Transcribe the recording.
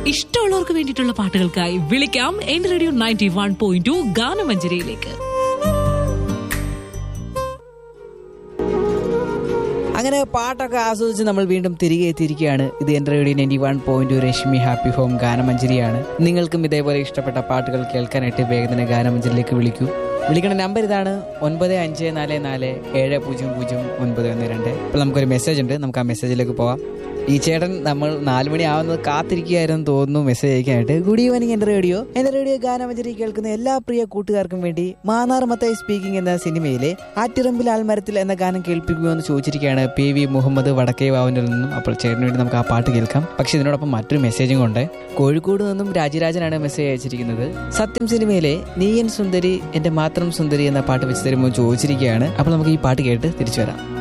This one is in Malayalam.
ഇഷ്ടമുള്ളവർക്ക് വേണ്ടിയിട്ടുള്ള പാട്ടുകൾക്കായി വിളിക്കാം എന്റെ radio ninety one point two ഗാനമഞ്ജരിയിലേക്ക് അങ്ങനെ പാട്ടൊക്കെ ആസ്വദിച്ച് നമ്മൾ വീണ്ടും തിരികെ എത്തിയിരിക്കുകയാണ് ഇത് എൻ്റെ radio ninety one point Reshmi happy home ഗാനമഞ്ജരിയാണ് നിങ്ങൾക്കും ഇതേപോലെ ഇഷ്ടപ്പെട്ട പാട്ടുകൾ കേൾക്കാനായിട്ട് വേഗത്തിന് ഗാനമഞ്ജരിയിലേക്ക് വിളിക്കൂ വിളിക്കുന്ന നമ്പർ ഇതാണ് ഒൻപത് അഞ്ച് നാല് നാല് ഏഴ് പൂജ്യം പൂജ്യം ഒൻപത് ഒന്ന് രണ്ട് ഇപ്പോൾ നമുക്കൊരു മെസ്സേജ് ഉണ്ട് നമുക്ക് ആ മെസ്സേജിലേക്ക് പോവാം ഈ ചേട്ടൻ നമ്മൾ നാല് മണി ആവുന്നത് കാത്തിരിക്കുകയായിരുന്നു തോന്നുന്നു മെസ്സേജ് അയക്കാനായിട്ട് ഗുഡ് ഈവനിങ് എൻ്റെ റേഡിയോ എൻ്റെ റേഡിയോ ഗാനമഞ്ജരി കേൾക്കുന്ന എല്ലാ പ്രിയ കൂട്ടുകാർക്കും വേണ്ടി മാന്നാർ മത്തായി സ്പീക്കിംഗ് എന്ന സിനിമയിലെ ആറ്റിറമ്പിൽ ആൽമരത്തിൽ എന്ന ഗാനം കേൾപ്പിക്കുമോ എന്ന് ചോദിച്ചിരിക്കുകയാണ് പി വി മുഹമ്മദ് വടക്കേ വാവിൻ്റെ നിന്നും അപ്പോൾ ചേട്ടന് വേണ്ടി നമുക്ക് ആ പാട്ട് കേൾക്കാം പക്ഷെ ഇതിനോടൊപ്പം മറ്റൊരു മെസ്സേജും കൊണ്ട് കോഴിക്കോട് നിന്നും രാജരാജനാണ് മെസ്സേജ് അയച്ചിരിക്കുന്നത് സത്യം സിനിമയിലെ നീയൻ സുന്ദരി എൻ്റെ മാത്രം സുന്ദരി എന്ന പാട്ട് വെച്ച് തരുമ്പോൾ ചോദിച്ചിരിക്കുകയാണ് അപ്പോൾ നമുക്ക് ഈ പാട്ട് കേട്ട് തിരിച്ചു വരാം